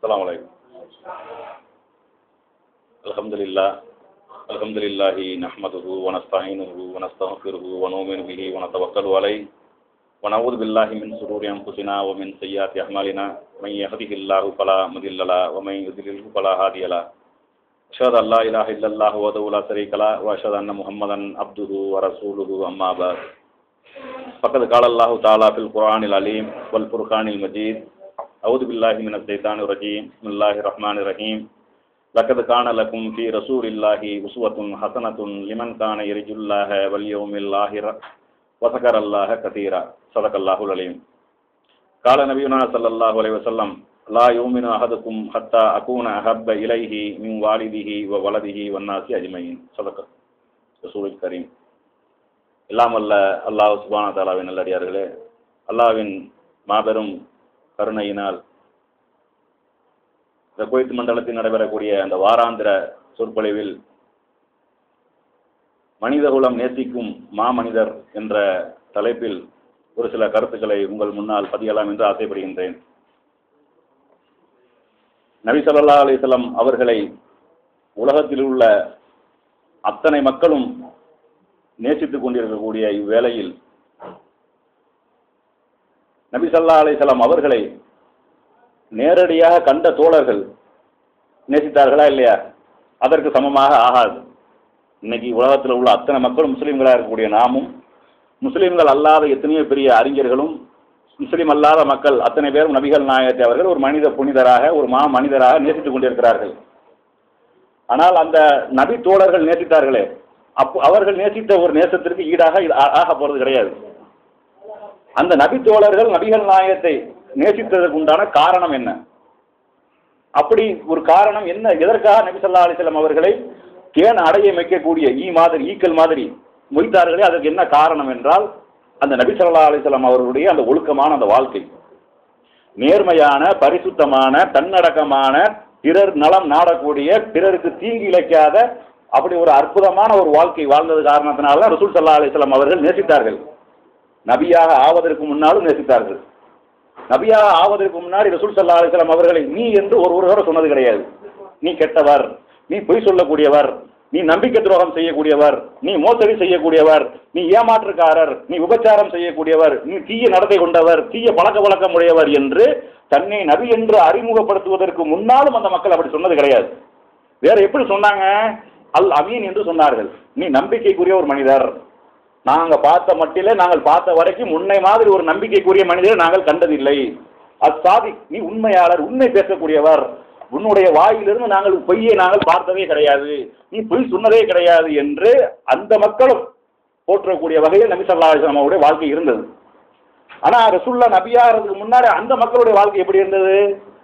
السلام عليكم الحمد لله الحمد لله نحمده ونستعينه ونستغفره ونؤمن به ونتوكل عليه ونعوذ بالله من شرور انفسنا ومن سيئات اعمالنا من يهده الله فلا مضل له ومن يضلل فلا هادي له أشهد أن لا إله إلا الله وحده لا شريك له وأشهد أن محمدا عبده ورسوله أما بعد فقد قال الله تعالى في القرآن العليم والفرقان المجيد أعوذ بالله من الشيطان الرجيم بسم الله الرحمن الرحيم لقد كان لكم في رسول الله أسوة حسنة لمن كان يرجو الله واليوم الآخر وذكر الله كثيرا صدق الله العليم قال نبينا صلى الله عليه وسلم لا يؤمن أحدكم حتى أكون أحب إليه من والده وولده والناس أجمعين صدق رسول الكريم எல்லாம் வல்ல அல்லாஹ் சுபான தாலாவின் நல்லடியார்களே அல்லாவின் மாபெரும் கருணையினால் இந்த குவைத் மண்டலத்தில் நடைபெறக்கூடிய அந்த வாராந்திர சொற்பொழிவில் மனிதகுலம் நேசிக்கும் மாமனிதர் என்ற தலைப்பில் ஒரு சில கருத்துக்களை உங்கள் முன்னால் பதியலாம் என்று ஆசைப்படுகின்றேன் நபி ஸல்லல்லாஹு அலைஹி வஸல்லம் அவர்களை உலகத்தில் உள்ள அத்தனை மக்களும் நேசித்துக் கொண்டிருக்கக்கூடிய இவ்வேளையில் நபி ஸல்லல்லாஹு அலைஹி வஸல்லம் அவர்களை நேரடியாக கண்ட தோழர்கள் நேசித்தார்களா இல்லையா அதற்கு சமமாக ஆகாது இன்னைக்கு உலகத்தில் உள்ள அத்தனை மக்களும் முஸ்லீம்களாக இருக்கக்கூடிய நாமும் முஸ்லீம்கள் அல்லாத எத்தனையோ பெரிய அறிஞர்களும் முஸ்லீம் அல்லாத மக்கள் அத்தனை பேரும் நபிகள் நாயகத்தை அவர்கள் ஒரு மனித புனிதராக ஒரு மா மனிதராக நேசித்துக் கொண்டிருக்கிறார்கள் ஆனால் அந்த நபி தோழர்கள் நேசித்தார்களே அப்போ அவர்கள் நேசித்த ஒரு நேசத்திற்கு ஈடாக இது ஆ- ஆக போறது கிடையாது அந்த நபி தோழர்கள் நபிகள் நாயகத்தை நேசித்ததற்கு உண்டான காரணம் என்ன அப்படி ஒரு காரணம் என்ன எதற்காக நபி ஸல்லல்லாஹு அலைஹி வஸல்லம் அவர்களை தேன் அடைய வைக்கக்கூடிய ஈ மாதிரி ஈக்கள் மாதிரி மொய்த்தார்களே அதற்கு என்ன காரணம் என்றால் அந்த நபி ஸல்லல்லாஹு அலைஹி வஸல்லம் அவர்களுடைய அந்த ஒழுக்கமான அந்த வாழ்க்கை நேர்மையான பரிசுத்தமான தன்னடக்கமான பிறர் நலம் நாடக்கூடிய பிறருக்கு தீங்கு இழைக்காத அப்படி ஒரு அற்புதமான ஒரு வாழ்க்கை வாழ்ந்தது காரணத்தினால தான் ரசூல் ஸல்லல்லாஹு அலைஹி வஸல்லம் அவர்கள் நேசித்தார்கள் நபியாக ஆவதற்கு முன்னாலும் நேசித்தார்கள் நபியாக ஆவதற்கு முன்னாடி ரசூல் ஸல்லல்லாஹு அலைஹி வஸல்லம் அவர்களை நீ என்று ஒரு ஒருவரை சொன்னது கிடையாது நீ கெட்டவர் நீ பொய் சொல்லக்கூடியவர் நீ நம்பிக்கை துரோகம் செய்யக்கூடியவர் நீ மோசடி செய்யக்கூடியவர் நீ ஏமாற்றுக்காரர் நீ உபச்சாரம் செய்யக்கூடியவர் நீ தீய நடத்தை கொண்டவர் தீய பழக்க வழக்கம் உடையவர் என்று தன்னை நபி என்று அறிமுகப்படுத்துவதற்கு முன்னாலும் அந்த மக்கள் அப்படி சொன்னது கிடையாது வேற எப்படி சொன்னாங்க அல் அமீன் என்று சொன்னார்கள் நீ நம்பிக்கைக்குரிய ஒரு மனிதர் நாங்க பார்த்த மட்டிலே நாங்கள் பார்த்த வரைக்கும் உன்னை மாதிரி ஒரு நம்பிக்கைக்குரிய மனிதரை நாங்கள் கண்டதில்லை அசாதி நீ உண்மையாளர் உண்மை பேசக்கூடியவர் உன்னுடைய வாயிலிருந்து நாங்கள் பொய்யை நாங்கள் பார்த்ததே கிடையாது நீ பொய் சொன்னதே கிடையாது என்று அந்த மக்களும் போற்றக்கூடிய வகையில் நபி ஸல்லல்லாஹு அலைஹி வஸல்லம் அவருடைய வாழ்க்கை இருந்தது ஆனா ரசூல்லா நபியாகிறதுக்கு முன்னாடி அந்த மக்களுடைய வாழ்க்கை எப்படி இருந்தது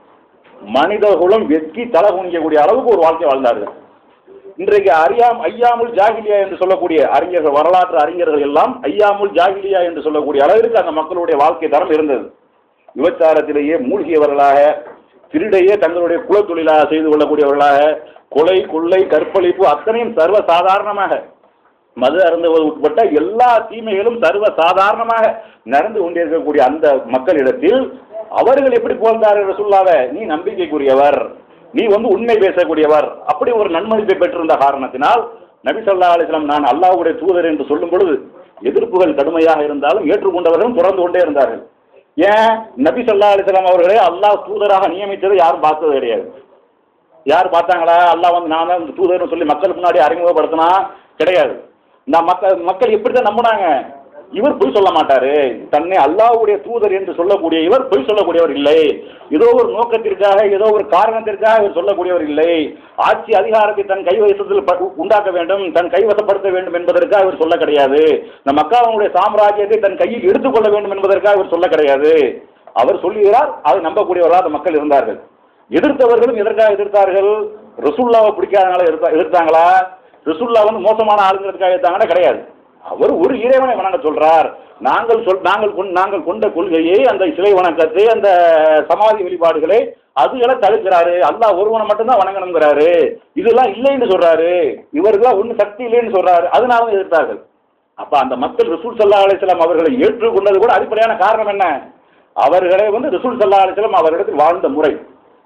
மனித குலம் வெட்கி தலை குனிக்கக்கூடிய அளவுக்கு ஒரு வாழ்க்கை வாழ்ந்தார்கள் இன்றைக்கு அறியாம் ஐயாமுல் ஜாகிலியா என்று சொல்லக்கூடிய அறிஞர்கள் வரலாற்று அறிஞர்கள் எல்லாம் ஐயாமுல் ஜாகிலியா என்று சொல்லக்கூடிய அளவிற்கு அந்த மக்களுடைய வாழ்க்கை தரம் இருந்தது விபச்சாரத்திலேயே மூழ்கியவர்களாக திருடையே தங்களுடைய குலத்தொழிலாக செய்து கொள்ளக்கூடியவர்களாக கொலை கொள்ளை கற்பழிப்பு அத்தனையும் சர்வ சாதாரணமாக மது அருந்துவது உட்பட்ட எல்லா தீமைகளும் சர்வ சாதாரணமாக நடந்து கொண்டிருக்கக்கூடிய அந்த மக்களிடத்தில் அவர்கள் எப்படி புகழ்ந்தார்கள் ரசூல்லாவை நீ நம்பிக்கைக்குரியவர் நீ வந்து உண்மை பேசக்கூடியவர் அப்படி ஒரு நன்மதிப்பை பெற்றிருந்த காரணத்தினால் நபி ஸல்லல்லாஹு அலைஹி வஸல்லம் நான் அல்லாஹ்வுடைய தூதர் என்று சொல்லும் பொழுது எதிர்ப்புகள் கடுமையாக இருந்தாலும் ஏற்றுக்கொண்டவர்களும் தொடர்ந்து கொண்டே இருந்தார்கள் ஏன் நபி ஸல்லல்லாஹு அலைஹி வஸல்லம் அவர்களை அல்லாஹ் தூதராக நியமித்ததை யாரும் பார்த்தது கிடையாது யார் பார்த்தாங்களா அல்லாஹ் வந்து நான் தான் இந்த தூதர்னு சொல்லி மக்கள் முன்னாடி அறிமுகப்படுத்தினா கிடையாது நான் மக்கள் மக்கள் எப்படி தான் நம்பினாங்க இவர் பொய் சொல்ல மாட்டாரு தன்னை அல்லாஹ்வுடைய தூதர் என்று சொல்லக்கூடிய இவர் பொய் சொல்லக்கூடியவர் இல்லை ஏதோ ஒரு நோக்கத்திற்காக ஏதோ ஒரு காரணத்திற்காக இவர் சொல்லக்கூடியவர் இல்லை ஆட்சி அதிகாரத்தை தன் கைவசத்தில் ப- உண்டாக்க வேண்டும் தன் கைவசப்படுத்த வேண்டும் என்பதற்காக இவர் சொல்ல கிடையாது இந்த மக்காவுடைய சாம்ராஜ்யத்தை தன் கையில் எடுத்துக்கொள்ள வேண்டும் என்பதற்காக இவர் சொல்ல கிடையாது அவர் சொல்லுகிறார் அதை நம்பக்கூடியவர்களாக அந்த மக்கள் இருந்தார்கள் எதிர்த்தவர்களும் எதற்காக எதிர்த்தார்கள் ரசுல்லாவை பிடிக்காதனால எதிர்த்தா- எதிர்த்தாங்களா ரசுல்லா வந்து மோசமான ஆளுங்கிறதுக்காக எதிர்த்தாங்கன்னா கிடையாது அவர் ஒரு இறைவனை வணங்க சொல்றார் நாங்கள் சொல் நாங்கள் கொண்- நாங்கள் கொண்ட கொள்கையை அந்த சிலை வணக்கத்தை அந்த சமாதி வழிபாடுகளை அதுகளை தடுக்கிறாரு அல்லாஹ் ஒருவனை மட்டும்தான் வணங்கணுங்கிறாரு இதெல்லாம் இல்லைன்னு சொல்றாரு இவர்களாம் ஒன்றும் சக்தி இல்லைன்னு சொல்றாரு அதனால எதிர்த்தார்கள் அப்ப அந்த மக்கள் ரசூல் சல்லா அலிஸ்லாம் அவர்களை ஏற்றுக்கொண்டது கூட அடிப்படையான காரணம் என்ன அவர்களை வந்து ரசூல் சல்லா அலிஸ்லாம் அவரிடத்தில் வாழ்ந்த முறை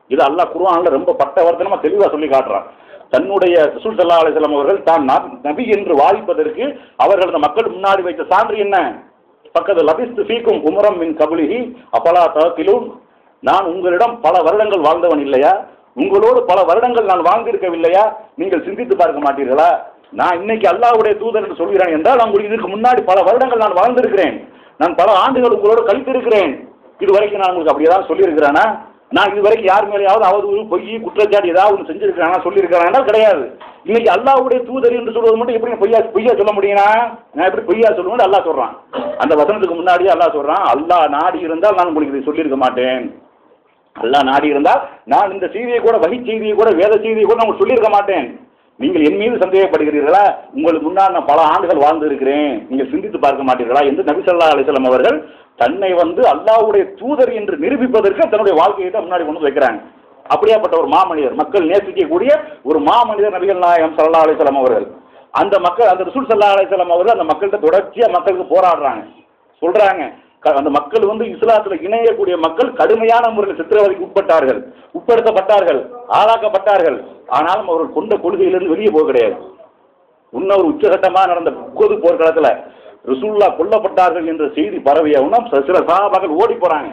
இது அல்லாஹ் குர்ஆன்ல ரொம்ப பட்டவர்த்தனமா தெளிவா சொல்லி காட்டுறான் தன்னுடைய ரசூல் ஸல்லல்லாஹு அலைஹி வஸல்லம் அவர்கள் தான் நபி- நபி என்று வாதிப்பதற்கு அவர்கள் அந்த மக்கள் முன்னாடி வைத்த சான்று என்ன பக்கத்து லபிஸ்து ஃபீக்கும் உமரம் மின் கபுலிஹி அப்பலா தகத்திலும் நான் உங்களிடம் பல வருடங்கள் வாழ்ந்தவன் இல்லையா உங்களோடு பல வருடங்கள் நான் வாழ்ந்திருக்கவில்லையா நீங்கள் சிந்தித்து பார்க்க மாட்டீர்களா நான் இன்னைக்கு அல்லாஹ்வுடைய தூதர் என்று சொல்கிறேன் என்றால் நான் உங்களுக்கு இதுக்கு முன்னாடி பல வருடங்கள் நான் வாழ்ந்திருக்கிறேன் நான் பல ஆண்டுகள் உங்களோடு கழித்திருக்கிறேன் இது வரைக்கும் நான் உங்களுக்கு அப்படி ஏதாவது சொல்லியிருக்கிறேனா நான் இது வரைக்கும் யார் மேலேயாவது அவதூறு பொய் குற்றச்சாட்டு ஏதாவது ஒன்று செஞ்சிருக்கிறானா சொல்லியிருக்கிறானா கிடையாது இன்னைக்கு அல்லாஹ்வுடைய தூதர் என்று சொல்வது மட்டும் எப்படி பொய்யா பொய்யா சொல்ல முடியுமா நான் எப்படி பொய்யா சொல்லுவேன் அல்லாஹ் சொல்றான் அந்த வசனத்துக்கு முன்னாடியே அல்லாஹ் சொல்றான் அல்லாஹ் நாடி இருந்தால் நான் உங்களுக்கு இதை சொல்லியிருக்க மாட்டேன் அல்லாஹ் நாடி இருந்தால் நான் இந்த செய்தியை கூட வகை செய்தியை கூட வேத செய்தியை கூட நான் உங்களுக்கு சொல்லியிருக்க மாட்டேன் நீங்கள் என் மீது சந்தேகப்படுகிறீர்களா உங்களுக்கு முன்னால் நான் பல ஆண்டுகள் வாழ்ந்திருக்கிறேன் நீங்கள் சிந்தித்து பார்க்க மாட்டீர்களா என்று நபி ஸல்லல்லாஹு அலைஹி வஸல்லம் அவர்கள் தன்னை வந்து அல்லாஹ்வுடைய தூதர் என்று நிரூபிப்பதற்கு தன்னுடைய வாழ்க்கையை தான் முன்னாடி கொண்டு வந்து வைக்கிறாங்க அப்படியாப்பட்ட ஒரு மாமனிதர் மக்கள் நேசிக்கக்கூடிய ஒரு மாமனிதர் நபிகள் நாயகம் ஸல்லல்லாஹு அலைஹி வஸல்லம் அவர்கள் அந்த மக்கள் அந்த ரசூல் ஸல்லல்லாஹு அலைஹி வஸல்லம் அவர்கள் அந்த மக்கள்கிட்ட தொடர்ச்சியா மக்களுக்கு போராடுறாங்க சொல்றாங்க க- அந்த மக்கள் வந்து இஸ்லாத்துல இணையக்கூடிய மக்கள் கடுமையான முறையில் சித்திரவதைக்கு உட்பட்டார்கள் உட்படுத்தப்பட்டார்கள் ஆளாக்கப்பட்டார்கள் ஆனாலும் அவர்கள் கொண்ட கொள்கையிலிருந்து வெளியே போக கிடையாது இன்னொரு உச்சகட்டமாக நடந்த பொது போர்க்களத்துல ரசூல்லா கொல்லப்பட்டார்கள் என்ற செய்தி பரவிய உடனே சில- சில சகாபாக்கள் ஓடி போறாங்க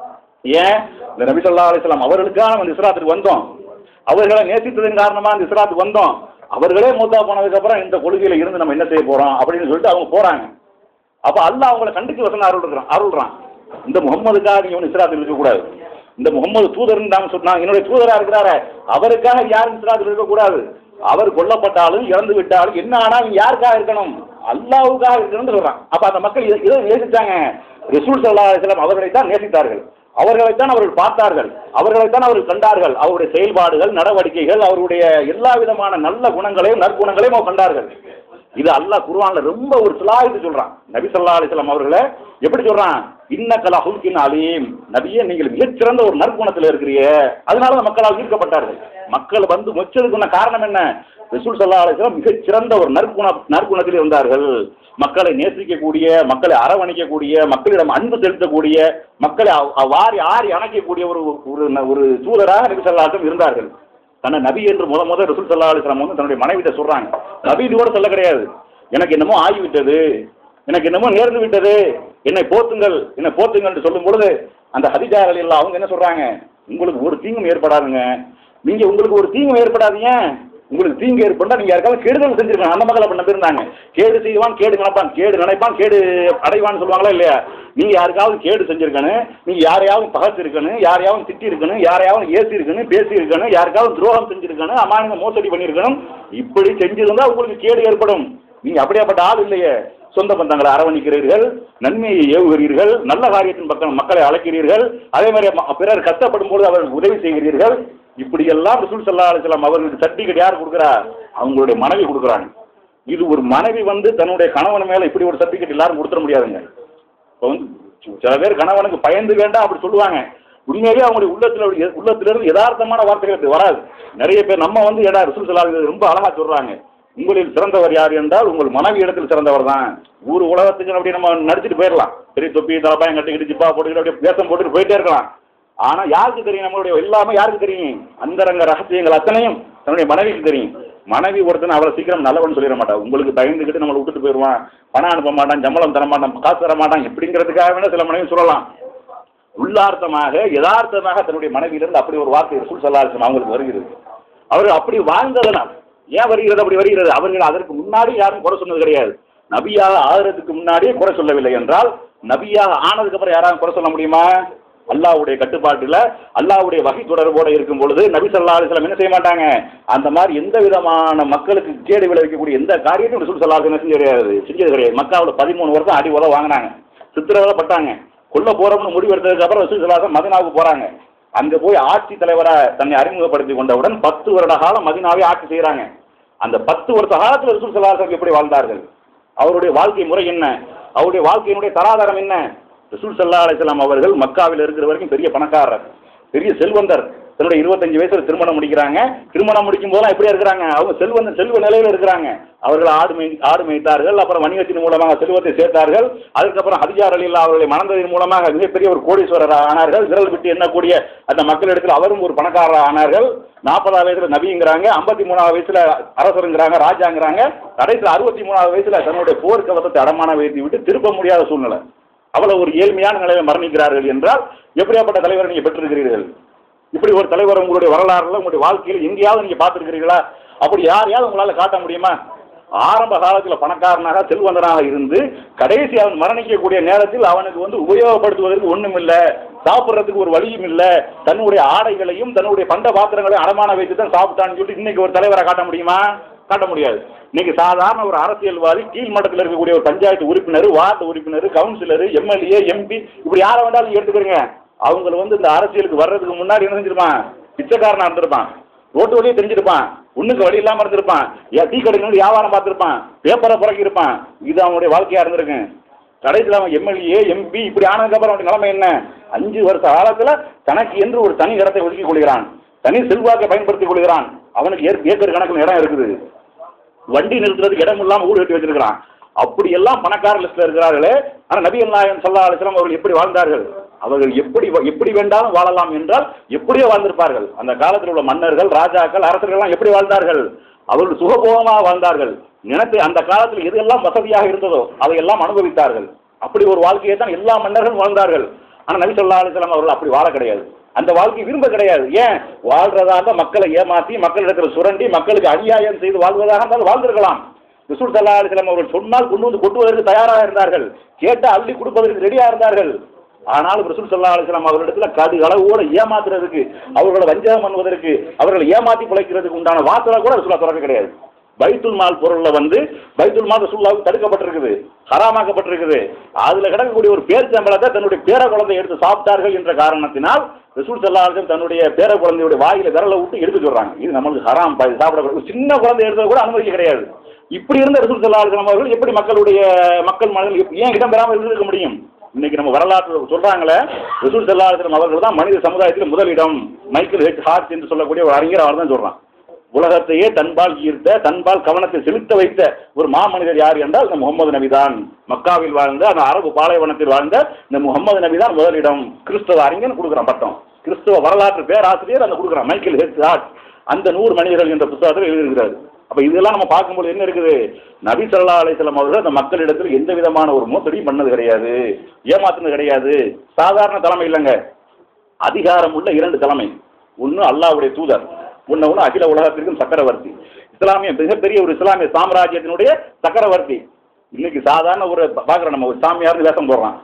ஏன் இந்த நபி ஸல்லல்லாஹு அலைஹி வஸல்லம் அவர்களுக்காக நம்ம இந்த இஸ்லாத்துக்கு வந்தோம் அவர்களை நேசித்ததன் காரணமா இந்த இஸ்லாத்துக்கு வந்தோம் அவர்களே மூத்தா போனதுக்கு அப்புறம் இந்த கொள்கையில இருந்து நம்ம என்ன செய்ய போறோம் அப்படின்னு சொல்லிட்டு அவங்க போறாங்க அப்ப அல்லாஹ் அவங்கள கண்டிச்சு வசனம் அருள்றான் அருள்றான் இந்த முகம்மதுக்காக நீங்க ஒன்றும் இஸ்லாத்தில் இருக்கக்கூடாது இந்த முகம்மது தூதர்னு நாம சொன்னாங்க என்னுடைய தூதரா இருக்கிறாரு அவருக்காக யாரும் இஸ்லாத்தில் இருக்கக்கூடாது அவர் கொல்லப்பட்டாலும் இறந்து விட்டாலும் என்ன ஆனாலும் யாருக்காக இருக்கணும் அல்லாஹ்வுக்காக இருக்கணும்னு சொல்றான் அப்ப அந்த மக்கள் இதை இதை நேசிச்சாங்க ரசூல் ஸல்லல்லாஹு அலைஹி வஸல்லம் அவர்களை தான் நேசித்தார்கள் அவர்களைத்தான் அவர்கள் பார்த்தார்கள் அவர்களைத்தான் அவர்கள் கண்டார்கள் அவருடைய செயல்பாடுகள் நடவடிக்கைகள் அவருடைய எல்லா விதமான நல்ல குணங்களையும் நற்குணங்களையும் அவர் கண்டார்கள் இது அல்லாஹ் குர்ஆன்ல ரொம்ப ஒரு சிலாயிட்டு சொல்றான் நபி ஸல்லல்லாஹு அலைஹி வஸல்லம் அவர்களை எப்படி சொல்றான் இன்னக்கல ஹுல்கின் அலீம் நபியே நீங்கள் மிகச்சிறந்த ஒரு நற்குணத்தில் இருக்கிறீங்க அதனால தான் மக்களால் ஈர்க்கப்பட்டார்கள் மக்கள் வந்து மொச்சதுக்குள்ள காரணம் என்ன ரசூல் ஸல்லல்லாஹு அலைஹி வஸல்லம் மிகச்சிறந்த ஒரு நற்குண நற்குணத்தில் இருந்தார்கள் மக்களை நேசிக்கக்கூடிய மக்களை அரவணைக்கக்கூடிய மக்களிடம் அன்பு செலுத்தக்கூடிய மக்களை அவ்- அவ் வாரி ஆரி அணைக்கக்கூடிய ஒரு ஒரு ஒரு தூதராக நபி ஸல்லல்லாஹு அலைஹி வஸல்லம் இருந்தார்கள் தன்னை நபி என்று முத முத ரசூல் ஸல்லல்லாஹு அலைஹி வஸல்லம் வந்து தன்னுடைய மனைவிட்ட சொல்றாங்க நபி இது கூட சொல்ல கிடையாது எனக்கு என்னமோ ஆகிவிட்டது எனக்கு என்னமோ நேர்ந்து விட்டது என்னை போத்துங்கள் என்னை போத்துங்கள் சொல்லும் பொழுது அந்த ஹதிஜா எல்லாம் அவங்க என்ன சொல்றாங்க உங்களுக்கு ஒரு தீங்கும் ஏற்படாதுங்க நீங்க உங்களுக்கு ஒரு தீங்கும் ஏற்படாதீங்க உங்களுக்கு தீங்கு ஏற்பட்டா நீங்க யாருக்காவது கெடுதல் செஞ்சிருக்காங்க அந்த மக்கள் அப்படி நம்பியிருந்தாங்க கேடு செய்வான் கேடு நினைப்பான் கேடு நினைப்பான் கேடு அடைவான்னு சொல்லுவாங்களா இல்லையா நீங்க யாருக்காவது கேடு செஞ்சிருக்கணும் நீங்க யாரையாவது பகச்சிருக்கணும் யாரையாவது திட்டி இருக்கணும் யாரையாவது ஏசி இருக்கணும் பேசி இருக்கணும் யாருக்காவது துரோகம் செஞ்சிருக்கணும் அமானுங்க மோசடி பண்ணியிருக்கணும் இப்படி செஞ்சிருந்தா உங்களுக்கு கேடு ஏற்படும் நீங்க அப்படியாப்பட்ட ஆள் இல்லையே சொந்த பந்தங்களை அரவணிக்கிறீர்கள் நன்மையை ஏவுகிறீர்கள் நல்ல காரியத்தின் பக்கம் மக்களை அழைக்கிறீர்கள் அதே மாதிரி ம- பிறர் கஷ்டப்படும் போது அவர்களுக்கு உதவி செய்கிறீர்கள் இப்படியெல்லாம் ரசூல் ஸல்லல்லாஹு அலைஹி வஸல்லம் அவர்களுக்கு சர்டிஃபிகேட் யார் கொடுக்குறா அவங்களுடைய மனைவி கொடுக்குறாங்க இது ஒரு மனைவி வந்து தன்னுடைய கணவன் மேல இப்படி ஒரு சர்டிஃபிகேட் எல்லாரும் கொடுத்துட முடியாதுங்க இப்போ வந்து சில பேர் கணவனுக்கு பயந்து வேண்டாம் அப்படி சொல்லுவாங்க உண்மையாவே அவங்களுடைய உள்ளத்துல ஒரு- உள்ளத்திலிருந்து யதார்த்தமான வார்த்தைகள் அப்படி வராது நிறைய பேர் நம்ம வந்து ஏடா ரசூல் ஸல்லல்லாஹு அலைஹி வஸல்லம் ரொம்ப அழகா சொல்றாங்க உங்களில் சிறந்தவர் யார் என்றால் உங்கள் மனைவி இடத்தில் சிறந்தவர் தான் ஊர் உலகத்துக்கு அப்படி நம்ம நடிச்சிட்டு போயிடலாம் பெரிய தொப்பி தலப்பாயம் கட்டிக்கிட்டு ஜிப்பா போட்டுக்கிட்டு அப்படியே வேஷம் போட்டுட்டு போயிட்டே இருக்கலாம் ஆனா யாருக்கு தெரியும் நம்மளுடைய எல்லாமே யாருக்கு தெரியும் அந்தரங்க ரகசியங்கள் அத்தனையும் தன்னுடைய மனைவிக்கு தெரியும் மனைவி ஒருத்தன் அவ்வளவு சீக்கிரம் நல்லவன் சொல்லிட மாட்டான் உங்களுக்கு பயந்துக்கிட்டு நம்மளை விட்டுட்டு போயிடுவான் பணம் அனுப்ப மாட்டான் சம்பளம் தர மாட்டான் காசு தர மாட்டான் எப்படிங்கிறதுக்காக வேணா சில மனைவி சொல்லலாம் உள்ளார்த்தமாக யதார்த்தமாக தன்னுடைய மனைவியிலிருந்து அப்படி ஒரு வார்த்தை ரசூல் ஸல்லல்லாஹு அலைஹி வஸல்லம் அவங்களுக்கு வருகிறது அவர் அப்படி வாழ்ந்ததனால் ஏன் வருகிறது அப்படி வருகிறது அவர்கள் அதற்கு முன்னாடி யாரும் குறை சொன்னது கிடையாது நபியாக ஆகிறதுக்கு முன்னாடியே குறை சொல்லவில்லை என்றால் நபியாக ஆனதுக்கு அப்புறம் யாராவது குறை சொல்ல முடியுமா அல்லாஹ்வுடைய கட்டுப்பாட்டுல அல்லாஹ்வுடைய வகை தொடர்போட இருக்கும் பொழுது நபி ஸல்லல்லாஹு அலைஹி வஸல்லம் என்ன செய்ய மாட்டாங்க அந்த மாதிரி எந்த விதமான மக்களுக்கு கேடு விளைவிக்கக்கூடிய எந்த காரியத்தையும் ரசூல் ஸல்லல்லாஹு அலைஹி வஸல்லம் செஞ்சது கிடையாது செஞ்சது கிடையாது மக்காவுல பதிமூணு வருஷம் அடி உத வாங்கினாங்க சித்திரவதை பட்டாங்க கொல்ல போறோம்னு முடிவெடுத்ததுக்கு அப்புறம் ரசூல் ஸல்லல்லாஹு அலைஹி வஸல்லம் மதீனாவுக்கு போறாங்க அங்க போய் ஆட்சி தலைவரா தன்னை அறிமுகப்படுத்தி கொண்டவுடன் பத்து வருட காலம் மதீனாவே ஆட்சி செய்றாங்க அந்த பத்து வருஷ காலத்துல ரசூல் ஸல்லல்லாஹு அலைஹி வஸல்லம் எப்படி வாழ்ந்தார்கள் அவருடைய வாழ்க்கை முறை என்ன அவருடைய வாழ்க்கையினுடைய தராதரம் என்ன ரசூல் ஸல்லல்லாஹு அலைஹி வஸல்லம் அவர்கள் மக்காவில் இருக்கிற வரைக்கும் பெரிய பணக்காரர் பெரிய செல்வந்தர் தன்னுடைய இருபத்தஞ்சு வயசுல திருமணம் முடிக்கிறாங்க திருமணம் முடிக்கும் போதெல்லாம் எப்படி இருக்கிறாங்க அவங்க செல்வந்த செல்வ நிலையில இருக்கிறாங்க அவர்கள் ஆடு மேய் ஆடு மேய்த்தார்கள் அப்புறம் வணிகத்தின் மூலமாக செல்வத்தை சேர்த்தார்கள் அதுக்கப்புறம் ஹதிஜார் அலில்லா அவர்களை மணந்ததன் மூலமாக மிகப்பெரிய ஒரு கோடீஸ்வரர் ஆனார்கள் விரல் விட்டு எண்ணக்கூடிய அந்த மக்களிடத்தில் அவரும் ஒரு பணக்காரர் ஆனார்கள் நாற்பதாவது வயசுல நபிங்கிறாங்க ஐம்பத்தி மூணாவது வயசுல அரசருங்கிறாங்க ராஜாங்கிறாங்க கடைசியில் அறுபத்தி மூணாவது வயசுல தன்னுடைய போர் கவசத்தை அடமான வைத்து விட்டு திருப்ப முடியாத சூழ்நிலை அவ்வளவு ஒரு ஏழ்மையான நிலையை மரணிக்கிறார்கள் என்றால் எப்படியாப்பட்ட தலைவரை நீங்க பெற்றிருக்கிறீர்கள் இப்படி ஒரு தலைவர் உங்களுடைய வரலாறுல உங்களுடைய வாழ்க்கையில் எங்கேயாவது நீங்க பார்த்திருக்கிறீர்களா அப்படி யாரையாவது உங்களால காட்ட முடியுமா ஆரம்ப காலத்துல பணக்காரனாக செல்வந்தனாக இருந்து கடைசி அவன் மரணிக்கக்கூடிய நேரத்தில் அவனுக்கு வந்து உபயோகப்படுத்துவதற்கு ஒண்ணும் இல்ல சாப்பிடுறதுக்கு ஒரு வழியும் இல்ல தன்னுடைய ஆடைகளையும் தன்னுடைய பண்ட பாத்திரங்களையும் அடமான வைத்து தான் சாப்பிட்டான்னு சொல்லிட்டு இன்னைக்கு ஒரு தலைவரை காட்ட முடியுமா காட்ட முடியாது இன்னைக்கு சாதாரண ஒரு அரசியல்வாதி கீழ் மட்டத்தில் இருக்கக்கூடிய ஒரு பஞ்சாயத்து உறுப்பினர் வார்டு உறுப்பினர் கவுன்சிலர் எம்எல்ஏ எம்பி இப்படி யாரை வேண்டாலும் எடுத்துக்கிறீங்க அவங்க வந்து இந்த அரசியலுக்கு வர்றதுக்கு முன்னாடி என்ன செஞ்சிருப்பான் பிச்சைக்காரனா இருந்திருப்பான் ரோட்டு வழியே தெரிஞ்சிருப்பான் ஒண்ணுக்கு வழி இல்லாம இருந்திருப்பான் ஏன் டீ கடைக்கு வந்து வியாபாரம் பார்த்திருப்பான் பேப்பரை புறக்கி இருப்பான் இது அவனுடைய வாழ்க்கையா இருந்திருக்கு கடைசியில் அவன் எம்எல்ஏ எம்பி இப்படி ஆனதுக்கப்புறம் அவனுடைய நிலைமை என்ன அஞ்சு வருஷ காலத்துல தனக்கு என்று ஒரு தனி இடத்தை ஒதுக்கி கொள்கிறான் தனி செல்வாக்கை பயன்படுத்திக் கொள்கிறான் அவனுக்கு ஏற்- ஏக்கர் கணக்கில் இடம் இருக்குது வண்டி நிறுத்துறதுக்கு இடம் இல்லாம ஊடு கட்டி வச்சிருக்கிறான் அப்படி எல்லாம் பணக்கார லிஸ்ட்ல இருக்கிறார்களே ஆனா நபி நாயகம் சல்லா அலிஸ்லாம் அவர்கள் எப்படி வாழ்ந்தார்கள் அவர்கள் எப்படி வ- எப்படி வேண்டாலும் வாழலாம் என்றால் எப்படியோ வாழ்ந்திருப்பார்கள் அந்த காலத்தில் உள்ள மன்னர்கள் ராஜாக்கள் அரசர்கள் எல்லாம் எப்படி வாழ்ந்தார்கள் அவர்கள் சுகபோகமாக வாழ்ந்தார்கள் நினைத்து அந்த காலத்தில் எதெல்லாம் வசதியாக இருந்ததோ அதையெல்லாம் அனுபவித்தார்கள் அப்படி ஒரு வாழ்க்கையை தான் எல்லா மன்னர்களும் வாழ்ந்தார்கள் ஆனா நபி சொல்லா அலிஸ்லாம் அவர்கள் அப்படி வாழ கிடையாது அந்த வாழ்க்கை விரும்ப கிடையாது ஏன் வாழ்றதாக மக்களை ஏமாத்தி மக்களிடத்தில் சுரண்டி மக்களுக்கு அநியாயம் செய்து வாழ்வதாக இருந்தால் வாழ்ந்திருக்கலாம் ரசூல் சல்லா அலிஸ்லாம் அவர்கள் சொன்னால் கொண்டு வந்து கொட்டுவதற்கு தயாராக இருந்தார்கள் கேட்டால் அள்ளி கொடுப்பதற்கு ரெடியாக இருந்தார்கள் ஆனால் ரசூல் சல்லா அலிஸ்லாம் அவர்களிடத்துல கடு அளவோடு ஏமாத்துறதுக்கு அவர்களை வஞ்சகம் பண்ணுவதற்கு அவர்களை ஏமாத்தி பிழைக்கிறதுக்கு உண்டான வாசலை கூட ரசூலா திறக்க கிடையாது பைத்துல் மால் பொருள்ல வந்து பைத்துல் மால் ரசூல்லாவுக்கு தடுக்கப்பட்டிருக்குது ஹராமாக்கப்பட்டிருக்குது அதுல கிடக்கக்கூடிய ஒரு பேர் சம்பளத்தை தன்னுடைய பேர குழந்தை எடுத்து சாப்பிட்டார்கள் என்ற காரணத்தினால் ரசூல் சல்லாஹம் தன்னுடைய பேர குழந்தையுடைய வாயில விரலை விட்டு எடுத்து சொல்றாங்க இது நம்மளுக்கு ஹராம் பா, இது சாப்பிடக்கூடாது ஒரு சின்ன குழந்தை எடுத்தது கூட அனுமதி கிடையாது இப்படி இருந்த ரசூல் சல்லாஹம் அவர்கள் எப்படி மக்களுடைய மக்கள் மனதில் எப்- ஏன் இடம் பெறாமல் இருந்திருக்க முடியும் இன்னைக்கு நம்ம வரலாற்று சொல்றாங்களே ரசூல் சல்லாஹம் அவர்கள் தான் மனித சமுதாயத்தில் முதலிடம் மைக்கேல் ஹெச் ஹார்ட் என்று சொல்லக்கூடிய ஒரு அறிஞர் அவர் தான் சொல்றான் உலகத்தையே தன்பால் ஈர்த்த தன்பால் கவனத்தை செலுத்த வைத்த ஒரு மாமனிதர் யார் என்றால் இந்த முகமது நபி தான் மக்காவில் வாழ்ந்த அந்த அரபு பாலைவனத்தில் வாழ்ந்த இந்த முகமது நபி தான் முதலிடம் கிறிஸ்தவ அறிஞன் கொடுக்குறான் பட்டம் கிறிஸ்தவ வரலாற்று பேராசிரியர் அந்த கொடுக்குறான் மைக்கேல் ஹெச் ஹார்ட் அந்த நூறு மனிதர்கள் என்ற புத்தகத்தில் எழுதியிருக்கிறார் அப்ப இதெல்லாம் நம்ம பார்க்கும்போது என்ன இருக்குது நபி ஸல்லல்லாஹு அலைஹி வஸல்லம் அவர்கள் அந்த மக்களிடத்தில் எந்த விதமான ஒரு மோசடியும் பண்ணது கிடையாது ஏமாத்துனது கிடையாது சாதாரண தலைமை இல்லைங்க அதிகாரம் உள்ள இரண்டு தலைமை ஒன்று அல்லாஹ்வுடைய தூதர் ஒன்று ஒன்று அகில உலகத்திற்கும் சக்கரவர்த்தி இஸ்லாமிய மிகப்பெரிய ஒரு இஸ்லாமிய சாம்ராஜ்யத்தினுடைய சக்கரவர்த்தி இன்னைக்கு சாதாரண ஒரு பார்க்குறோம் நம்ம ஒரு சாமியார்னு வேஷம் போடுறான்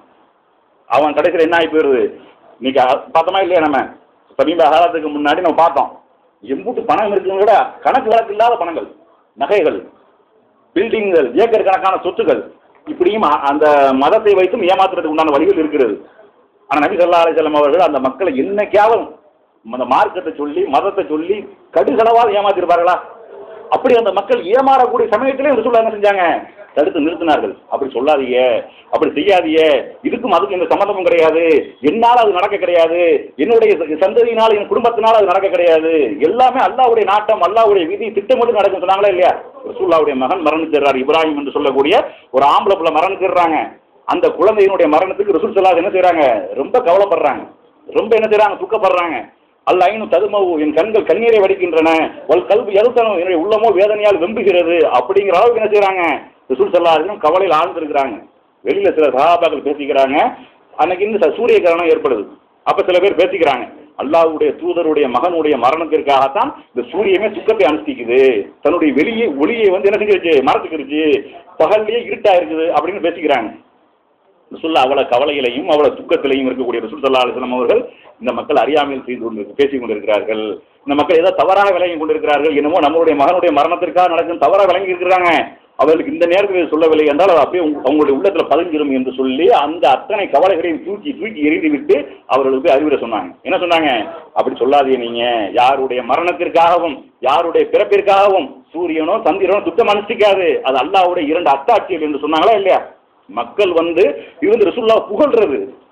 அவன் கடைசியில் என்ன ஆகி போயிருது இன்னைக்கு அ- பார்த்தோமா இல்லையா நம்ம சமீப காலத்துக்கு முன்னாடி நம்ம பார்த்தோம் எம்பூட்டு பணம் இருக்குன்னு கூட கணக்கு வழக்கு இல்லாத பணங்கள் நகைகள் பில்டிங்கள் ஏக்கர் கணக்கான சொத்துக்கள் இப்படியும் அ- அந்த மதத்தை வைத்தும் ஏமாத்துறதுக்கு உண்டான வழிகள் இருக்கிறது ஆனால் நபி ஸல்லல்லாஹு அலைஹி வஸல்லம் அவர்கள் அந்த மக்களை என்னைக்காவது அந்த மார்க்கத்தை சொல்லி மதத்தை சொல்லி கடுகளவால் ஏமாத்திருப்பார்களா அப்படி அந்த மக்கள் ஏமாறக்கூடிய சமயத்திலே ரசூலுல்லாஹ் என்ன செஞ்சாங்க தடுத்து நிறுத்தினார்கள் அப்படி சொல்லாதீங்க அப்படி செய்யாதீங்க இதுக்கும் அதுக்கும் எந்த சம்மந்தமும் கிடையாது என்னால் அது நடக்க கிடையாது என்னுடைய ச- சந்ததியினால் என் குடும்பத்தினால் அது நடக்க கிடையாது எல்லாமே அல்லாஹ்வுடைய நாட்டம் அல்லாஹ்வுடைய விதி திட்டமிட்டு நடக்கும் சொன்னாங்களா இல்லையா ரசூலுல்லாஹ்வுடைய மகன் மரணிச்சிடுறார் இப்ராஹிம் என்று சொல்லக்கூடிய ஒரு ஆம்பளை புள்ள மரணிச்சிடுறாங்க அந்த குழந்தையினுடைய மரணத்துக்கு ரசூல் ஸல்லல்லாஹு என்ன செய்றாங்க ரொம்ப கவலைப்படுறாங்க ரொம்ப என்ன செய்றாங்க துக்கப்படுறாங்க அல் ஐனு ததுமவு என் கண்கள் கண்ணீரை வடிக்கின்றன வல் கல்வி எருத்தனம் என்னுடைய உள்ளமோ வேதனையால் வெம்புகிறது அப்படிங்கிற அளவுக்கு என்ன செய்றாங்க ரசூல் ஸல்லல்லாஹு கவலையில் ஆழ்ந்திருக்கிறாங்க வெளியில சில சஹாபாக்கள் பேசிக்கிறாங்க அன்னைக்கு இந்த ச- சூரிய கிரகணம் ஏற்படுது அப்ப சில பேர் பேசிக்கிறாங்க அல்லாஹ்வுடைய தூதருடைய மகனுடைய மரணத்திற்காகத்தான் இந்த சூரியமே துக்கத்தை அனுஷ்டிக்குது தன்னுடைய வெளியே ஒளியை வந்து என்ன செஞ்சிருச்சு மறந்துக்கிருச்சு பகல்லையே இருட்டா இருக்குது அப்படின்னு பேசிக்கிறாங்க ரசுல்லா அவ்வளவு கவலையிலையும் அவ்வளவு துக்கத்திலையும் இருக்கக்கூடிய ரசூல் சல்லா அலுவலம் அவர்கள் இந்த மக்கள் அறியாமையில் செய்து கொண்டு பேசிக் கொண்டிருக்கிறார்கள் இந்த மக்கள் ஏதோ தவறாக விளங்கி கொண்டிருக்கிறார்கள் என்னமோ நம்மளுடைய மகனுடைய மரணத்திற்காக நடக்கும் தவறாக விளங்கி இருக்கிறாங்க அவர்களுக்கு இந்த நேரத்தில் இதை சொல்லவில்லை என்றால் அது அப்படியே உங்க- அவங்களுடைய உள்ளத்துல பதிஞ்சிரும் என்று சொல்லி அந்த அத்தனை கவலைகளையும் தூக்கி தூக்கி எறிந்து விட்டு அவர்களுக்கு போய் அறிவுரை சொன்னாங்க என்ன சொன்னாங்க அப்படி சொல்லாதீங்க நீங்க யாருடைய மரணத்திற்காகவும் யாருடைய பிறப்பிற்காகவும் சூரியனோ சந்திரனோ துக்கம் அனுஷ்டிக்காது அது அல்லாஹ்வுடைய இரண்டு அத்தாட்சிகள் என்று சொன்னாங்களா இல்லையா மக்கள் வந்து இருந்து ரசுல்லா புகழ்றது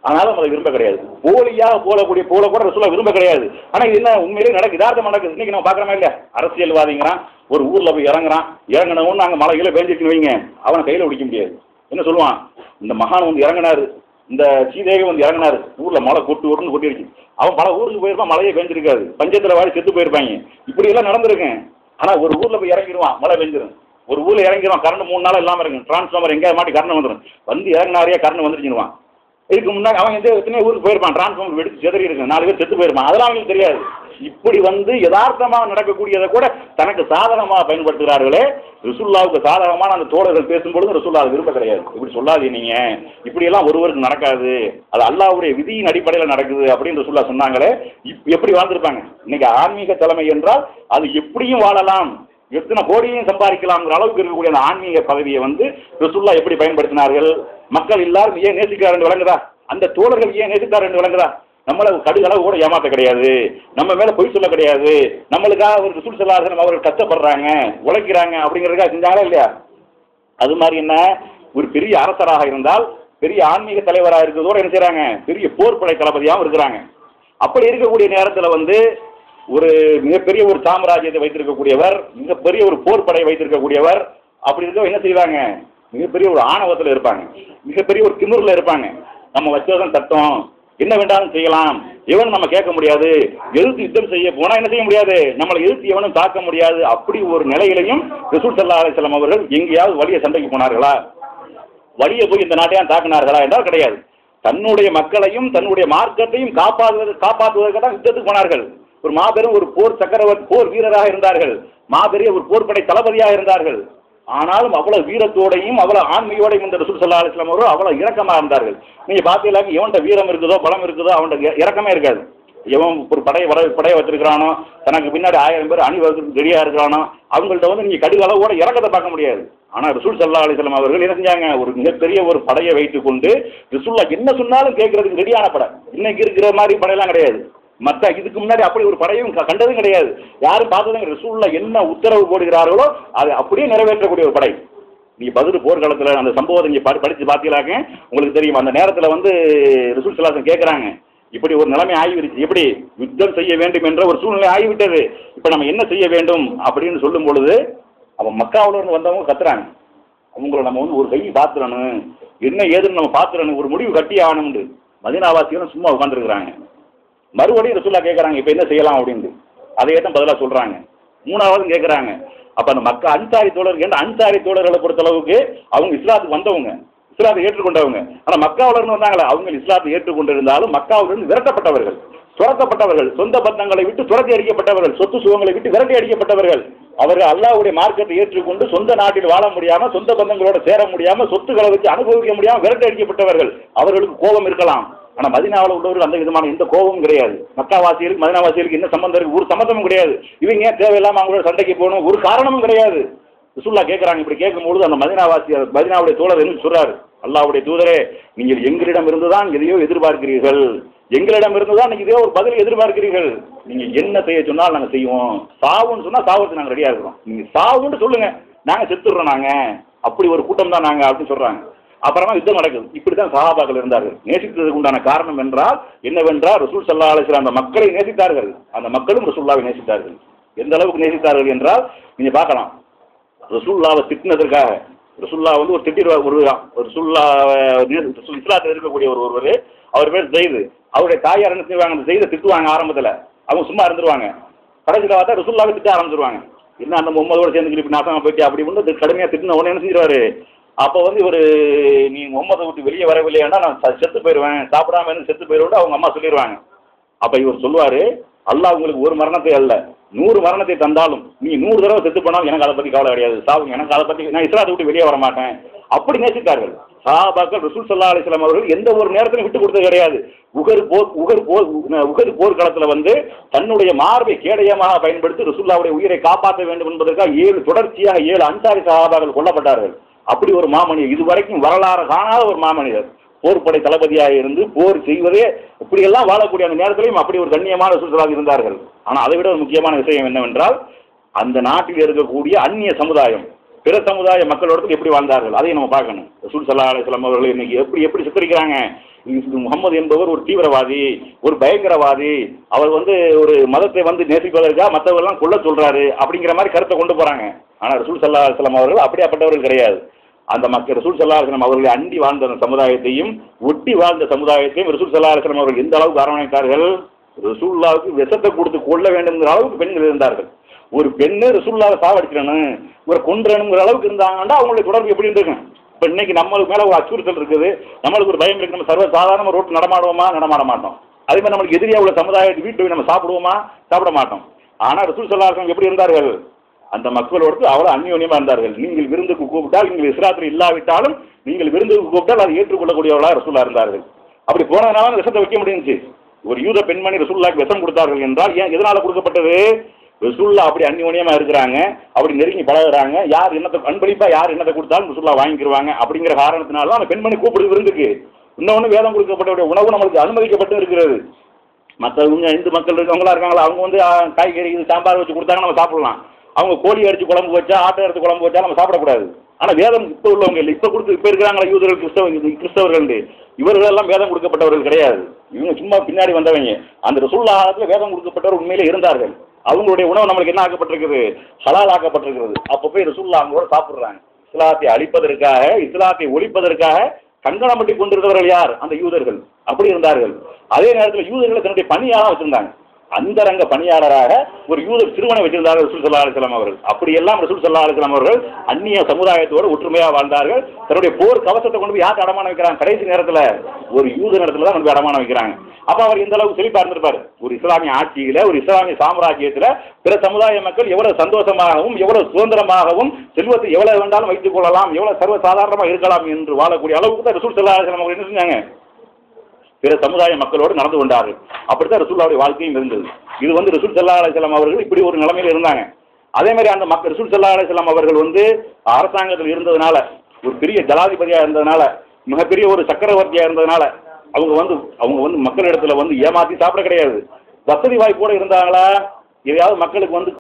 ஆனாலும் அதை விரும்ப கிடையாது போலியாக போலக்கூடிய போல கூட ரசூலா விரும்ப கிடையாது ஆனா இது என்ன உண்மையிலே நடக்கு யதார்த்தம் நடக்குது இன்னைக்கு நம்ம பார்க்கறோமா இல்ல அரசியல்வாதிங்கிறான் ஒரு ஊர்ல போய் இறங்குறான் இறங்கினவன் அங்க மலை கீழே பேஞ்சிட்டு வைங்க அவனை கையில பிடிக்க முடியாது என்ன சொல்லுவான் இந்த மகான் வந்து இறங்கினாரு இந்த சீதேவி வந்து இறங்கினாரு ஊர்ல மழை கொட்டு கொட்டுன்னு கொட்டிருச்சு அவன் பல ஊருக்கு போயிருப்பான் மழையே பெஞ்சிருக்காது பஞ்சத்துல வாடி செத்து போயிருப்பாங்க இப்படி எல்லாம் நடந்திருக்கேன் ஆனா ஒரு ஊர்ல போய் இறங்கிடுவான் மழை பெஞ்சிரும் ஒரு ஊர்ல இறங்கிடுவான் கரண்ட் மூணு நாள் இல்லாம இருக்கும் டிரான்ஸ்ஃபார்மர் எங்கேயாவது மாட்டி கரண்ட் வந்துடும் வந்து இறங்கினாரியா கரண்ட் வந்துருச்சுருவான் இதுக்கு முன்னாடி அவன் எந்த எத்தனையோ ஊருக்கு போயிருப்பான் டிரான்ஸ்ஃபார்மர் வெடிச்சு செதறி இருக்கு நாலு பேர் செத்து போயிருப்பான் அதெல்லாம் அவங்களுக்கு தெரியாது இப்படி வந்து யதார்த்தமாக நடக்கக்கூடியதை கூட தனக்கு சாதகமாக பயன்படுத்துகிறார்களே ரிசுல்லாவுக்கு சாதகமான அந்த தோழர்கள் பேசும்பொழுது ரிசுல்லா அதை விரும்ப கிடையாது இப்படி சொல்லாதீங்க நீங்க இப்படியெல்லாம் ஒருவருக்கு நடக்காது அது அல்லாஹ்வுடைய விதியின் அடிப்படையில் நடக்குது அப்படின்னு ரிசுல்லா சொன்னாங்களே இப் எப்படி வாழ்ந்திருப்பாங்க இன்னைக்கு ஆன்மீக தலைமை என்றால் அது எப்படியும் வாழலாம் எத்தனை கோடியும் சம்பாதிக்கலாம்ங்கிற அளவுக்கு இருக்கக்கூடிய அந்த ஆன்மீக பதவியை வந்து ரசுல்லா எப்படி பயன்படுத்தினார்கள் மக்கள் எல்லாரும் ஏன் நேசிக்கிறார் என்று விளங்குதா அந்த தோழர்கள் ஏன் நேசித்தார் என்று விளங்குதா நம்மளை கடுகளவு கூட ஏமாத்த கிடையாது நம்ம மேல பொய் சொல்ல கிடையாது நம்மளுக்காக ஒரு ரிசூல் செல்லார்கள் அவர்கள் கஷ்டப்படுறாங்க உழைக்கிறாங்க அப்படிங்கிறதுக்காக செஞ்சாங்களா இல்லையா அது மாதிரி என்ன ஒரு பெரிய அரசராக இருந்தால் பெரிய ஆன்மீக தலைவராக இருக்கிறதோட என்ன செய்றாங்க பெரிய போர்ப்படை தளபதியாகவும் இருக்கிறாங்க அப்படி இருக்கக்கூடிய நேரத்தில் வந்து ஒரு மிகப்பெரிய ஒரு சாம்ராஜ்யத்தை வைத்திருக்கக்கூடியவர் மிகப்பெரிய ஒரு போர்ப்படை வைத்திருக்கக்கூடியவர் அப்படி இருக்க என்ன செய்வாங்க மிகப்பெரிய ஒரு ஆணவத்தில் இருப்பாங்க மிகப்பெரிய ஒரு திமிரில் இருப்பாங்க நம்ம வச்சதான் சட்டம் என்ன வேண்டாலும் செய்யலாம் எவனும் நம்ம கேட்க முடியாது எதிர்த்து யுத்தம் செய்ய போனா என்ன செய்ய முடியாது நம்மளை எதிர்த்து எவனும் தாக்க முடியாது அப்படி ஒரு நிலையிலையும் ரசூல் சல்லா அலிஸ்லாம் அவர்கள் எங்கேயாவது வழிய சண்டைக்கு போனார்களா வழிய போய் இந்த நாட்டையான் தாக்கினார்களா என்றால் கிடையாது தன்னுடைய மக்களையும் தன்னுடைய மார்க்கத்தையும் காப்பாற்றுவது காப்பாற்றுவதற்கு தான் யுத்தத்துக்கு போனார்கள் ஒரு மாபெரும் ஒரு போர் சக்கரவர்த்தி போர் வீரராக இருந்தார்கள் மாபெரிய ஒரு போர்ப்படை தளபதியாக இருந்தார்கள் ஆனாலும் அவ்வளவு வீரத்தோடையும் அவ்வளவு ஆண்மையோடையும் இந்த ரசூல் சல்லா அலிஸ்லாம் அவர்கள் அவ்வளவு இரக்கமா இருந்தார்கள் நீங்க பார்த்தீங்களா எவன்கிட்ட வீரம் இருக்குதோ பலம் இருக்குதோ அவன்கிட்ட இர- இரக்கமே இருக்காது எவன் ஒரு படையை வர படையை வச்சிருக்கிறானோ தனக்கு பின்னாடி ஆயிரம் பேர் அணி வகுப்பு ரெடியா இருக்கிறானோ அவங்கள்ட்ட வந்து நீங்க கடுகளவோட இறக்கத்தை பார்க்க முடியாது ஆனா ரசூல் சல்லா அலிஸ்லாம் அவர்கள் என்ன செஞ்சாங்க ஒரு மிகப்பெரிய ஒரு படையை வைத்துக் கொண்டு ரசூல்லா என்ன சொன்னாலும் கேட்கறதுக்கு ரெடியான படை இன்னைக்கு இருக்கிற மாதிரி படையெல்லாம் கிடையாது மற்ற இதுக்கு முன்னாடி அப்படி ஒரு படையும் க- கண்டதும் கிடையாது யாரும் பார்த்ததும் கிடையாது. ரசூலுல்லாஹ் என்ன உத்தரவு போடுகிறார்களோ அதை அப்படியே நிறைவேற்றக்கூடிய ஒரு படை நீ பதில் போர்க்காலத்தில் அந்த சம்பவத்தை நீங்க படி படிச்சு பார்த்தீங்களாக்க உங்களுக்கு தெரியும் அந்த நேரத்தில் வந்து ரசூல் சலாசன் கேட்குறாங்க இப்படி ஒரு நிலைமை ஆகிவிடுச்சு எப்படி யுத்தம் செய்ய வேண்டும் என்ற ஒரு சூழ்நிலை ஆகிவிட்டது இப்போ நம்ம என்ன செய்ய வேண்டும் அப்படின்னு சொல்லும் பொழுது அவன் மக்காவுல இருந்து வந்தவங்க கத்துறாங்க அவங்கள நம்ம வந்து ஒரு கை பார்த்துடணும் என்ன ஏதுன்னு நம்ம பார்த்துடணும் ஒரு முடிவு கட்டி ஆகணும்னு மதினாவாசிகளும் சும்மா உட்காந்துருக்குறாங்க மறுபடியும் ரசூல்லா கேட்குறாங்க இப்போ என்ன செய்யலாம் அப்படின்ட்டு அதையே தான் பதிலாக சொல்கிறாங்க மூணாவதும் கேட்குறாங்க அப்போ அந்த மக்கள் அன்சாரி தோழர்கள் என்ன அன்சாரி தோழர்களை பொறுத்தளவுக்கு அவங்க இஸ்லாத்துக்கு வந்தவங்க இஸ்லாத்தை ஏற்றுக்கொண்டவங்க ஆனால் மக்காவுல இருந்து வந்தாங்களே அவங்க இஸ்லாத்தை ஏற்றுக்கொண்டிருந்தாலும் மக்காவிலிருந்து விரட்டப்பட்டவர்கள் துரத்தப்பட்டவர்கள் சொந்த பந்தங்களை விட்டு துரத்தி அடிக்கப்பட்டவர்கள் சொத்து சுகங்களை விட்டு விரட்டி அடிக்கப்பட்டவர்கள் அவர்கள் அல்லாஹ்வுடைய மார்க்கத்தை ஏற்றுக்கொண்டு சொந்த நாட்டில் வாழ முடியாம சொந்த பந்தங்களோட சேர முடியாம சொத்துக்களை வச்சு அனுபவிக்க முடியாம விரட்டி அடிக்கப்பட்டவர்கள் அவர்களுக்கு கோபம் இருக்கலாம் ஆனா மதினாவில் உள்ளவர்கள் அந்த விதமான எந்த கோபமும் கிடையாது மக்காவாசிகளுக்கு மதினாவாசிகளுக்கு என்ன சம்பந்தம் இருக்கு ஒரு சம்பந்தமும் கிடையாது இவங்க ஏன் தேவையில்லாம அவங்களோட சண்டைக்கு போகணும் ஒரு காரணமும் கிடையாது ரசூல்லா கேட்குறாங்க இப்படி கேட்கும்பொழுது அந்த மதினாவாசி மதினாவுடைய தோழர் என்ன சொல்றாரு அல்லாஹ்வுடைய தூதரே நீங்கள் எங்களிடம் இருந்துதான் எதையோ எதிர்பார்க்கிறீர்கள் எங்களிடம் இருந்துதான் நீங்க இதே ஒரு பதில் எதிர்பார்க்கிறீர்கள் நீங்க என்ன செய்ய சொன்னாலும் நாங்க செய்வோம் சாவுன்னு சொன்னா சாவுக்கு நாங்க ரெடியா இருக்கிறோம் நீங்க சாவுன்னு சொல்லுங்க நாங்க செத்துடுறோம் நாங்க அப்படி ஒரு கூட்டம் தான் நாங்க அப்படின்னு சொல்றாங்க அப்புறமா யுத்தம் நடக்குது இப்படிதான் சஹாபாக்கள் இருந்தார்கள் நேசித்ததுக்கு உண்டான காரணம் என்றால் என்னவென்றால் ரசூல் சல்லா அலிஸ்லாம் அந்த மக்களை நேசித்தார்கள் அந்த மக்களும் ரசூல்லாவை நேசித்தார்கள் எந்த அளவுக்கு நேசித்தார்கள் என்றால் நீங்க பார்க்கலாம் ரசூல்லாவை திட்டினதற்காக ரசூல்லா வந்து ஒரு திட்டிடுவா ஒரு ஒரு ரசூல்லா இஸ்லாத்தில் இருக்கக்கூடிய ஒரு ஒருவர் அவர் பேர் ஜெயிது அவருடைய தாயார் என்ன செய்வாங்க அந்த ஜெயிதை திட்டுவாங்க ஆரம்பத்தில் அவங்க சும்மா இருந்துருவாங்க கடைசியில் பார்த்தா ரசூல்லாவை திட்ட ஆரம்பிச்சிருவாங்க என்ன அந்த முகமதோட சேர்ந்து இப்படி நாசமா போயிட்டு அப்படி ஒன்று கடுமையாக திட்டின உடனே என்ன செஞ்சிருவாரு அப்போ வந்து இவர் நீ முகமதை விட்டு வெளியே வரவில்லையாண்டா நான் ச- செத்து போயிடுவேன் சாப்பிடாம இருந்து செத்து போயிடுவேன் அவங்க அம்மா சொல்லிடுவாங்க அப்ப இவர் சொல்லுவாரு அல்லாஹ் உங்களுக்கு ஒரு மரணத்தை அல்ல நூறு மரணத்தை தந்தாலும் நீ நூறு தடவை செத்து போனாலும் எனக்கு அதை பத்தி கவலை கிடையாது சாவுங்க எனக்கு அதை பத்தி நான் இஸ்லாத்தை விட்டு வெளியே வர மாட்டேன் அப்படி நேசித்தார்கள் சஹாபாக்கள் ரசூல் சல்லா அலிஸ்லாம் அவர்கள் எந்த ஒரு நேரத்திலும் விட்டு கொடுத்தது கிடையாது உகர் போர் உகர் போர் உகர் போர்க்களத்தில் வந்து தன்னுடைய மார்பை கேடயமாக பயன்படுத்தி ரசூல்லாவுடைய உயிரை காப்பாற்ற வேண்டும் என்பதற்காக ஏழு தொடர்ச்சியாக ஏழு அன்சாரி சஹாபாக்கள் கொல்லப்பட்டார்கள் அப்படி ஒரு மாமனிதர் இதுவரைக்கும் வரலாறு காணாத ஒரு மாமனிதர் போர்ப்படை தளபதியாக இருந்து போர் செய்வதே இப்படியெல்லாம் வாழக்கூடிய அந்த நேரத்திலையும் அப்படி ஒரு கண்ணியமான சுற்றுலாக இருந்தார்கள் ஆனால் அதை விட ஒரு முக்கியமான விஷயம் என்னவென்றால் அந்த நாட்டில் இருக்கக்கூடிய அந்நிய சமுதாயம் பிற சமுதாய மக்களோட எப்படி வாழ்ந்தார்கள் அதையும் நம்ம பார்க்கணும் ரசூல் சல்லா அலிஸ்லாம் அவர்கள் இன்னைக்கு எப்படி எப்படி சித்தரிக்கிறாங்க இது முகமது என்பவர் ஒரு தீவிரவாதி ஒரு பயங்கரவாதி அவர் வந்து ஒரு மதத்தை வந்து நேசிப்பதற்காக மற்றவர்கள்லாம் கொல்ல சொல்றாரு அப்படிங்கிற மாதிரி கருத்தை கொண்டு போறாங்க ஆனால் ரசூல் சல்லா அலுவலாம் அவர்கள் அப்படியாப்பட்டவர்கள் கிடையாது அந்த மக்கள் ரசூல் சல்லா அலுவலம் அவர்களை அண்டி வாழ்ந்த அந்த சமுதாயத்தையும் ஒட்டி வாழ்ந்த சமுதாயத்தையும் ரசூல் சல்லா அலுவலம் அவர்கள் எந்த அளவுக்கு அரவணைத்தார்கள் ரசூல்லாவுக்கு விஷத்தை கொடுத்து கொள்ள வேண்டும்ங்கிற அளவுக்கு பெண்கள் இருந்தார்கள் ஒரு பெண்ணு ரசூல்லாவை சாவடிச்சிடணும் ஒரு கொன்றணுங்கிற அளவுக்கு இருந்தாங்கன்னா அவங்களுடைய தொடர்பு எப்படி இருந்திருக்கும் இப்போ இன்னைக்கு நம்மளுக்கு மேலே ஒரு அச்சுறுத்தல் இருக்குது நம்மளுக்கு ஒரு பயம் இருக்கு நம்ம சர்வ சாதாரண ரோட்டு நடமாடுவோமா நடமாட மாட்டோம் அதே மாதிரி நம்மளுக்கு எதிரியா உள்ள சமுதாயத்தை வீட்டு போய் நம்ம சாப்பிடுவோமா சாப்பிட மாட்டோம் ஆனால் ரசூல் சல்லாஹம் எப்படி இருந்தார்கள் அந்த மக்களோடு அவ்வளோ அந்யோன்யமா இருந்தார்கள் நீங்கள் விருந்துக்கு கூப்பிட்டால் நீங்கள் இஸ்லாத்தில் இல்லாவிட்டாலும் நீங்கள் விருந்துக்கு கூப்பிட்டால் அதை ஏற்றுக்கொள்ளக்கூடியவர்களாக ரசூலா இருந்தார்கள் அப்படி போனதுனால அந்த விஷத்தை வைக்க முடிஞ்சுச்சு ஒரு யூத பெண்மணி ரசூல்லாக்கு விஷம் கொடுத்தார்கள் என்றால் ஏன் எதனால கொடுக்கப்பட்டது ரசூல்லா அப்படி அந்யோன்யமா இருக்கிறாங்க அப்படி நெருங்கி பழகுறாங்க யார் என்னத்தை அன்பளிப்பா யார் என்னத்தை கொடுத்தாலும் ரசூல்லா வாங்கிக்கிருவாங்க அப்படிங்கிற காரணத்தினால தான் அந்த பெண்மணி கூப்பிடுது விருந்துக்கு இன்னொன்று வேதம் கொடுக்கப்பட்ட உணவு நம்மளுக்கு அனுமதிக்கப்பட்டு இருக்கிறது மற்றவங்க இந்து மக்கள் இருக்கவங்களா இருக்காங்களா அவங்க வந்து ஆ, காய்கறி இது சாம்பார் வச்சு கொடுத்தாங்க நம்ம சாப்பிடலாம் அவங்க கோழி அடிச்சு குழம்பு வச்சா ஆட்டை அடிச்சு குழம்பு வச்சா நம்ம சாப்பிடக்கூடாது ஆனால் வேதம் இப்போ உள்ளவங்க இல்லை இப்போ கொடுத்து இப்போ இருக்கிறாங்களா யூதர்கள் கிறிஸ்தவ கிறிஸ்தவர்கள் இவர்கள் எல்லாம் வேதம் கொடுக்கப்பட்டவர்கள் கிடையாது இவங்க சும்மா பின்னாடி வந்தவங்க அந்த ரசூல்லாத்தில் வேதம் கொடுக்கப்பட்டவர் உண்மையிலே இருந்தார்கள் அவங்களுடைய உணவு நம்மளுக்கு என்ன ஆக்கப்பட்டிருக்குது ஹலால் ஆக்கப்பட்டிருக்கிறது அப்போ போய் ரசூல்லா அவங்களோட சாப்பிடுறாங்க இஸ்லாத்தை அழிப்பதற்காக இஸ்லாத்தை ஒழிப்பதற்காக கங்கணம் பட்டி கொண்டிருந்தவர்கள் யார் அந்த யூதர்கள் அப்படி இருந்தார்கள் அதே நேரத்தில் யூதர்களை தன்னுடைய பணியாளா வச்சிருந்தாங்க அந்தரங்க பணியாளராக ஒரு யூதர் சிறுவனை வச்சிருந்தார்கள் ரசூல் சல்லா அலிஸ்லாம் அவர்கள் அப்படியெல்லாம் ரசூல் சல்லா அலிஸ்லாம் அவர்கள் அந்நிய சமுதாயத்தோடு ஒற்றுமையாக வாழ்ந்தார்கள் தன்னுடைய போர் கவசத்தை கொண்டு போய் யாருக்கு அடமானம் வைக்கிறாங்க கடைசி நேரத்தில் ஒரு யூத நேரத்தில் தான் கொண்டு போய் அடமானம் வைக்கிறாங்க அப்போ அவர் எந்த அளவுக்கு செழிப்பா இருந்திருப்பாரு ஒரு இஸ்லாமிய ஆட்சியில ஒரு இஸ்லாமிய சாம்ராஜ்யத்தில் பிற சமுதாய மக்கள் எவ்வளவு சந்தோஷமாகவும் எவ்வளவு சுதந்திரமாகவும் செல்வத்தை எவ்வளவு வேண்டாலும் வைத்துக் கொள்ளலாம் எவ்வளவு சர்வ சாதாரணமாக இருக்கலாம் என்று வாழக்கூடிய அளவுக்கு தான் ரசூல் சல்லா அலிஸ்லாம் அவர்கள் என்ன செஞ்சாங்க பிற சமுதாய மக்களோடு நடந்து கொண்டார்கள் அப்படித்தான் ரசூல்லாவுடைய வாழ்க்கையும் இருந்தது இது வந்து ரசூல் சல்லா அலிஸ்லாம் அவர்கள் இப்படி ஒரு நிலைமையில இருந்தாங்க அதே மாதிரி அந்த மக்கள் ரசூல் சல்லா அலிஸ்லாம் அவர்கள் வந்து அரசாங்கத்தில் இருந்ததுனால ஒரு பெரிய ஜனாதிபதியா இருந்ததுனால மிகப்பெரிய ஒரு சக்கரவர்த்தியா இருந்ததுனால அவங்க வந்து அவங்க வந்து மக்களிடத்துல வந்து ஏமாத்தி சாப்பிட கிடையாது வசதி வாய்ப்போட இருந்தாங்களா எதையாவது மக்களுக்கு வந்து